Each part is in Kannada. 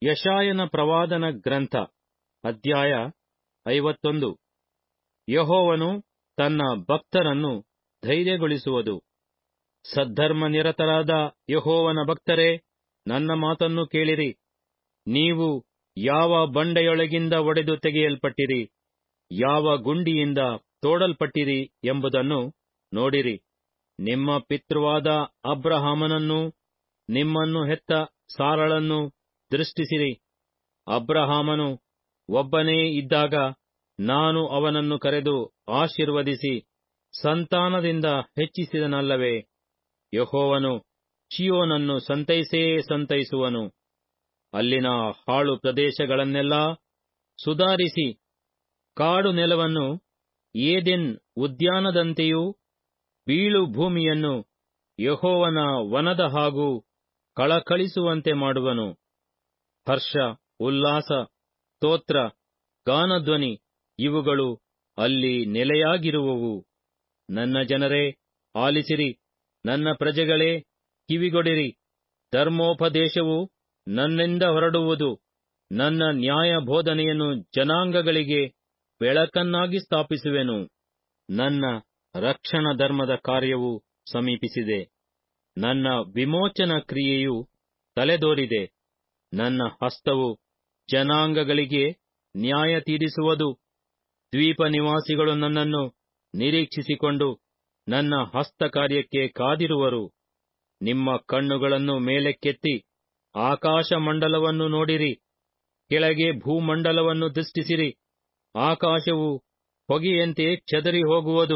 ಯಶಾಯನ ಪ್ರವಾದನ ಗ್ರಂಥ ಅಧ್ಯಾಯ ಐವತ್ತೊಂದು ಯಹೋವನು ತನ್ನ ಭಕ್ತರನ್ನು ಧೈರ್ಯಗೊಳಿಸುವುದು ಸದ್ಧರ್ಮ ನಿರತರಾದ ಯಹೋವನ ಭಕ್ತರೇ ನನ್ನ ಮಾತನ್ನು ಕೇಳಿರಿ ನೀವು ಯಾವ ಬಂಡೆಯೊಳಗಿಂದ ಒಡೆದು ತೆಗೆಯಲ್ಪಟ್ಟಿರಿ ಯಾವ ಗುಂಡಿಯಿಂದ ತೋಡಲ್ಪಟ್ಟಿರಿ ಎಂಬುದನ್ನು ನೋಡಿರಿ ನಿಮ್ಮ ಪಿತೃವಾದ ಅಬ್ರಹಾಮನನ್ನೂ ನಿಮ್ಮನ್ನು ಹೆತ್ತ ಸಾರಳನ್ನು ದೃಷ್ಟಿಸಿರಿ ಅಬ್ರಹಾಮನು ಒಬ್ಬನೇ ಇದ್ದಾಗ ನಾನು ಅವನನ್ನು ಕರೆದು ಆಶೀರ್ವದಿಸಿ ಸಂತಾನದಿಂದ ಹೆಚ್ಚಿಸಿದನಲ್ಲವೇ ಯಹೋವನು ಚಿಯೋನನ್ನು ಸಂತೈಸೇ ಸಂತೈಸುವನು ಅಲ್ಲಿನ ಹಾಳು ಪ್ರದೇಶಗಳನ್ನೆಲ್ಲಾ ಸುಧಾರಿಸಿ ಕಾಡು ನೆಲವನ್ನು ಏದೆನ್ ಉದ್ಯಾನದಂತೆಯೂ ಬೀಳು ಭೂಮಿಯನ್ನು ಯಹೋವನ ವನದ ಹಾಗೂ ಕಳಕಳಿಸುವಂತೆ ಮಾಡುವನು ಹರ್ಷ ಉಲ್ಲಾಸ ಸ್ತೋತ್ರ ಗಾನಧ್ವನಿ ಇವುಗಳು ಅಲ್ಲಿ ನೆಲೆಯಾಗಿರುವವು ನನ್ನ ಜನರೇ ಆಲಿಸಿರಿ ನನ್ನ ಪ್ರಜೆಗಳೇ ಕಿವಿಗೊಡಿರಿ ಧರ್ಮೋಪದೇಶವು ನನ್ನಿಂದ ಹೊರಡುವುದು ನನ್ನ ನ್ಯಾಯ ಬೋಧನೆಯನ್ನು ಜನಾಂಗಗಳಿಗೆ ಬೆಳಕನ್ನಾಗಿ ಸ್ಥಾಪಿಸುವೆನು ನನ್ನ ರಕ್ಷಣ ಧರ್ಮದ ಕಾರ್ಯವು ಸಮೀಪಿಸಿದೆ ನನ್ನ ವಿಮೋಚನ ಕ್ರಿಯೆಯು ತಲೆದೋರಿದೆ ನನ್ನ ಹಸ್ತವು ಜನಾಂಗಗಳಿಗೆ ನ್ಯಾಯ ತೀರಿಸುವುದು ದ್ವೀಪ ನಿವಾಸಿಗಳು ನನ್ನನ್ನು ನಿರೀಕ್ಷಿಸಿಕೊಂಡು ನನ್ನ ಹಸ್ತಕಾರ್ಯಕ್ಕೆ ಕಾದಿರುವರು ನಿಮ್ಮ ಕಣ್ಣುಗಳನ್ನು ಮೇಲಕ್ಕೆತ್ತಿ ಆಕಾಶ ಮಂಡಲವನ್ನು ನೋಡಿರಿ ಕೆಳಗೆ ಭೂಮಂಡಲವನ್ನು ದೃಷ್ಟಿಸಿರಿ ಆಕಾಶವು ಹೊಗೆಯಂತೆ ಚದರಿ ಹೋಗುವುದು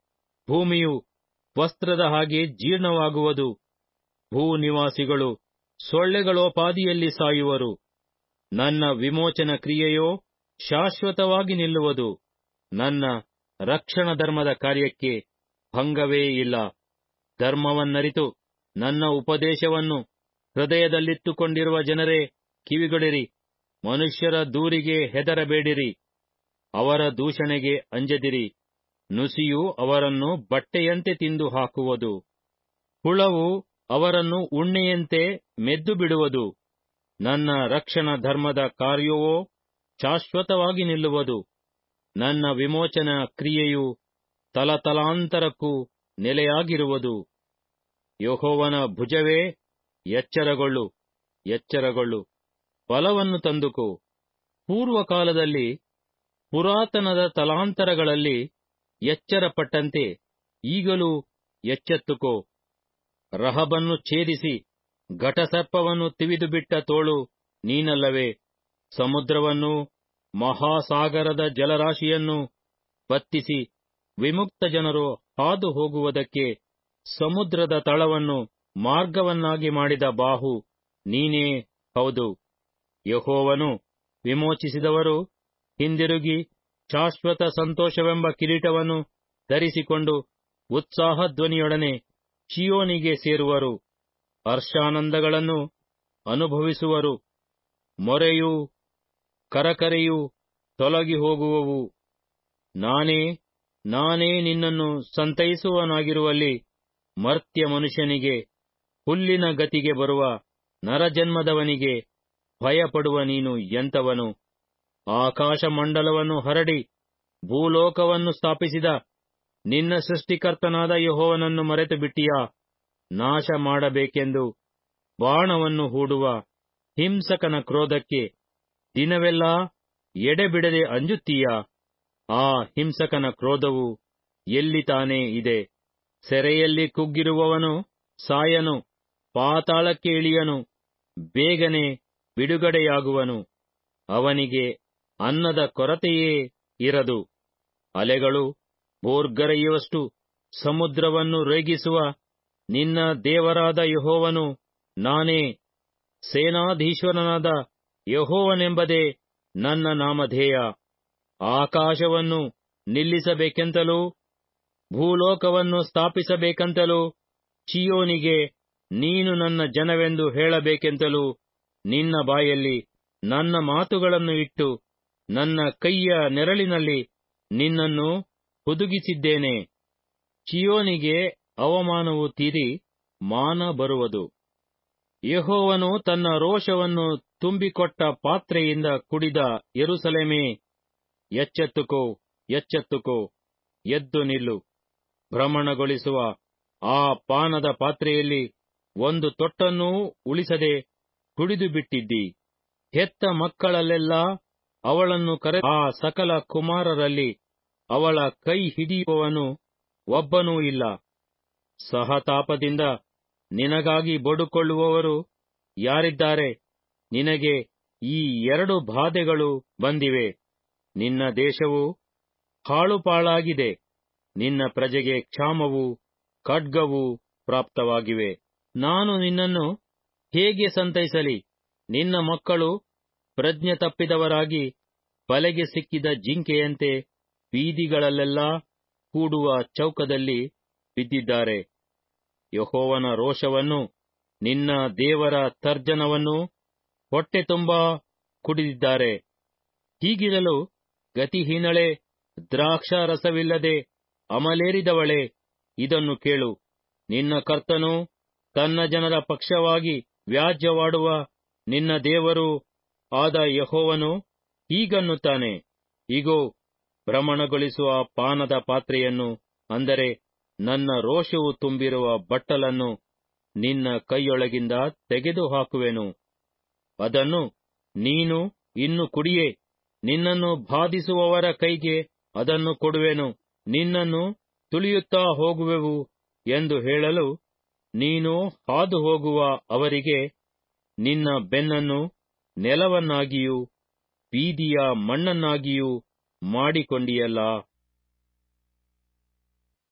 ಭೂಮಿಯು ವಸ್ತ್ರದ ಹಾಗೆ ಜೀರ್ಣವಾಗುವುದು ಭೂ ನಿವಾಸಿಗಳು ಸೊಳ್ಳೆಗಳೋಪಾದಿಯಲ್ಲಿ ಸಾಯುವರು ನನ್ನ ವಿಮೋಚನ ಕ್ರಿಯೆಯೋ ಶಾಶ್ವತವಾಗಿ ನಿಲ್ಲುವುದು ನನ್ನ ರಕ್ಷಣ ಧರ್ಮದ ಕಾರ್ಯಕ್ಕೆ ಭಂಗವೇ ಇಲ್ಲ ಧರ್ಮವನ್ನರಿತು ನನ್ನ ಉಪದೇಶವನ್ನು ಹೃದಯದಲ್ಲಿಟ್ಟುಕೊಂಡಿರುವ ಜನರೇ ಕಿವಿಗೊಡಿರಿ ಮನುಷ್ಯರ ದೂರಿಗೆ ಹೆದರಬೇಡಿರಿ ಅವರ ದೂಷಣೆಗೆ ಅಂಜದಿರಿ ನುಸಿಯು ಅವರನ್ನು ಬಟ್ಟೆಯಂತೆ ತಿಂದು ಹಾಕುವುದು ಹುಳವು ಅವರನ್ನು ಉಣ್ಣೆಯಂತೆ ಮೆದ್ದು ಬಿಡುವುದು ನನ್ನ ರಕ್ಷಣ ಧರ್ಮದ ಕಾರ್ಯವೋ ಶಾಶ್ವತವಾಗಿ ನಿಲ್ಲುವುದು ನನ್ನ ವಿಮೋಚನ ಕ್ರಿಯೆಯು ತಲತಲಾಂತರಕ್ಕೂ ನೆಲೆಯಾಗಿರುವುದು ಯಹೋವನ ಭುಜವೇ ಎಚ್ಚರಗೊಳ್ಳು ಎಚ್ಚರಗೊಳ್ಳು ಬಲವನ್ನು ತಂದುಕೋ ಪೂರ್ವಕಾಲದಲ್ಲಿ ಪುರಾತನದ ತಲಾಂತರಗಳಲ್ಲಿ ಎಚ್ಚರಪಟ್ಟಂತೆ ಈಗಲೂ ಎಚ್ಚೆತ್ತುಕೋ ರಹಬನ್ನು ಛೇದಿಸಿ ಘಟಸರ್ಪವನ್ನು ತಿವಿದುಬಿಟ್ಟ ತೋಳು ನೀನಲ್ಲವೇ ಸಮುದ್ರವನ್ನು ಮಹಾಸಾಗರದ ಜಲರಾಶಿಯನ್ನು ಬತ್ತಿಸಿ ವಿಮುಕ್ತ ಜನರು ಹಾದು ಹೋಗುವುದಕ್ಕೆ ಸಮುದ್ರದ ತಳವನ್ನು ಮಾರ್ಗವನ್ನಾಗಿ ಮಾಡಿದ ಬಾಹು ನೀನೇ ಹೌದು ಯಹೋವನು ವಿಮೋಚಿಸಿದವರು ಹಿಂದಿರುಗಿ ಶಾಶ್ವತ ಸಂತೋಷವೆಂಬ ಕಿರೀಟವನ್ನು ಧರಿಸಿಕೊಂಡು ಉತ್ಸಾಹಧ್ವನಿಯೊಡನೆ ಚಿಯೋನಿಗೆ ಸೇರುವರು ಹರ್ಷಾನಂದಗಳನ್ನು ಅನುಭವಿಸುವರು ಮೊರೆಯೂ ಕರಕರೆಯೂ ತೊಲಗಿ ಹೋಗುವವು ನಾನೇ ನಾನೇ ನಿನ್ನನ್ನು ಸಂತೈಸುವನಾಗಿರುವಲ್ಲಿ ಮರ್ತ್ಯ ಮನುಷ್ಯನಿಗೆ ಹುಲ್ಲಿನ ಗತಿಗೆ ಬರುವ ನರಜನ್ಮದವನಿಗೆ ಭಯಪಡುವ ನೀನು ಎಂತವನು ಆಕಾಶ ಮಂಡಲವನ್ನು ಹರಡಿ ಭೂಲೋಕವನ್ನು ಸ್ಥಾಪಿಸಿದ ನಿನ್ನ ಸೃಷ್ಟಿಕರ್ತನಾದ ಯಹೋವನನ್ನು ಮರೆತು ಬಿಟ್ಟಿಯಾ ನಾಶ ಮಾಡಬೇಕೆಂದು ಬಾಣವನ್ನು ಹೂಡುವ ಹಿಂಸಕನ ಕ್ರೋಧಕ್ಕೆ ದಿನವೆಲ್ಲ ಎಡೆಬಿಡದೆ ಅಂಜುತ್ತೀಯಾ ಆ ಹಿಂಸಕನ ಕ್ರೋಧವು ಎಲ್ಲಿ ತಾನೇ ಇದೆ ಸೆರೆಯಲ್ಲಿ ಕುಗ್ಗಿರುವವನು ಸಾಯನು ಪಾತಾಳಕ್ಕೆ ಇಳಿಯನು ಬೇಗನೆ ಬಿಡುಗಡೆಯಾಗುವನು ಅವನಿಗೆ ಅನ್ನದ ಕೊರತೆಯೇ ಇರದು ಅಲೆಗಳು ಬೋರ್ಗರೆಯುವಷ್ಟು ಸಮುದ್ರವನ್ನು ರೇಗಿಸುವ ನಿನ್ನ ದೇವರಾದ ಯಹೋವನು ನಾನೇ ಸೇನಾಧೀಶ್ವರನಾದ ಯಹೋವನೆಂಬುದೇ ನನ್ನ ನಾಮಧೇಯ ಆಕಾಶವನ್ನು ನಿಲ್ಲಿಸಬೇಕೆಂತಲೂ ಭೂಲೋಕವನ್ನು ಸ್ಥಾಪಿಸಬೇಕೆಂತಲೂ ಚಿಯೋನಿಗೆ ನೀನು ನನ್ನ ಜನವೆಂದು ಹೇಳಬೇಕೆಂತಲೂ ನಿನ್ನ ಬಾಯಲ್ಲಿ ನನ್ನ ಮಾತುಗಳನ್ನು ಇಟ್ಟು ನನ್ನ ಕೈಯ ನೆರಳಿನಲ್ಲಿ ನಿನ್ನನ್ನು ಹುದುಗಿಸಿದ್ದೇನೆ ಚಿಯೋನಿಗೆ ಅವಮಾನವು ತೀರಿ ಮಾನ ಬರುವುದು ಯಹೋವನು ತನ್ನ ರೋಷವನ್ನು ತುಂಬಿಕೊಟ್ಟ ಪಾತ್ರೆಯಿಂದ ಕುಡಿದ ಯೆರೂಸಲೇಮೇ ಎಚ್ಚೆತ್ತುಕೋ ಎಚ್ಚೆತ್ತುಕೋ ಎದ್ದು ನಿಲ್ಲು ಭ್ರಮಣಗೊಳಿಸುವ ಆ ಪಾನದ ಪಾತ್ರೆಯಲ್ಲಿ ಒಂದು ತೊಟ್ಟನ್ನೂ ಉಳಿಸದೆ ಕುಡಿದು ಬಿಟ್ಟಿದ್ದಿ ಹೆತ್ತ ಮಕ್ಕಳಲ್ಲೆಲ್ಲ ಅವಳನ್ನು ಕರೆ ಆ ಸಕಲ ಕುಮಾರರಲ್ಲಿ ಅವಳ ಕೈ ಹಿಡಿಯುವವನು ಒಬ್ಬನೂ ಇಲ್ಲ ಸಹತಾಪದಿಂದ ನಿನಗಾಗಿ ಬಡುಕೊಳ್ಳುವವರು ಯಾರಿದ್ದಾರೆ ನಿನಗೆ ಈ ಎರಡು ಬಾಧೆಗಳು ಬಂದಿವೆ ನಿನ್ನ ದೇಶವು ಹಾಳುಪಾಳಾಗಿದೆ ನಿನ್ನ ಪ್ರಜೆಗೆ ಕ್ಷಾಮವು ಖಡ್ಗವು ಪ್ರಾಪ್ತವಾಗಿವೆ ನಾನು ನಿನ್ನನ್ನು ಹೇಗೆ ಸಂತೈಸಲಿ ನಿನ್ನ ಮಕ್ಕಳು ಪ್ರಜ್ಞೆ ತಪ್ಪಿದವರಾಗಿ ಬಲೆಗೆ ಸಿಕ್ಕಿದ ಜಿಂಕೆಯಂತೆ ಬೀದಿಗಳಲ್ಲೆಲ್ಲ ಕೂಡುವ ಚೌಕದಲ್ಲಿ ಬಿದ್ದಿದ್ದಾರೆ ಯಹೋವನ ರೋಷವನ್ನು ನಿನ್ನ ದೇವರ ತರ್ಜನವನ್ನು ಹೊಟ್ಟೆ ತುಂಬಾ ಕುಡಿದಿದ್ದಾರೆ ಹೀಗಿರಲು ಗತಿಹೀನಳೆ ದ್ರಾಕ್ಷಾರಸವಿಲ್ಲದೆ ಅಮಲೇರಿದವಳೆ ಇದನ್ನು ಕೇಳು ನಿನ್ನ ಕರ್ತನು ತನ್ನ ಜನರ ಪಕ್ಷವಾಗಿ ವ್ಯಾಜ್ಯವಾಡುವ ನಿನ್ನ ದೇವರು ಆದ ಯಹೋವನು ಹೀಗನ್ನುತ್ತಾನೆ ಇಗೋ ಭ್ರಮಣಗೊಳಿಸುವ ಪಾನದ ಪಾತ್ರೆಯನ್ನು ಅಂದರೆ ನನ್ನ ರೋಷವು ತುಂಬಿರುವ ಬಟ್ಟಲನ್ನು ನಿನ್ನ ಕೈಯೊಳಗಿಂದ ತೆಗೆದುಹಾಕುವೆನು ಅದನ್ನು ನೀನು ಇನ್ನು ಕುಡಿಯೇ ನಿನ್ನನ್ನು ಬಾಧಿಸುವವರ ಕೈಗೆ ಅದನ್ನು ಕೊಡುವೆನು ನಿನ್ನನ್ನು ತುಳಿಯುತ್ತಾ ಹೋಗುವೆವು ಎಂದು ಹೇಳಲು ನೀನು ಹಾದು ಹೋಗುವ ಅವರಿಗೆ ನಿನ್ನ ಬೆನ್ನನ್ನು ನೆಲವನ್ನಾಗಿಯೂ ಬೀದಿಯ ಮಣ್ಣನ್ನಾಗಿಯೂ ಮಾಡಿಕೊಂಡಿಯಲ್ಲ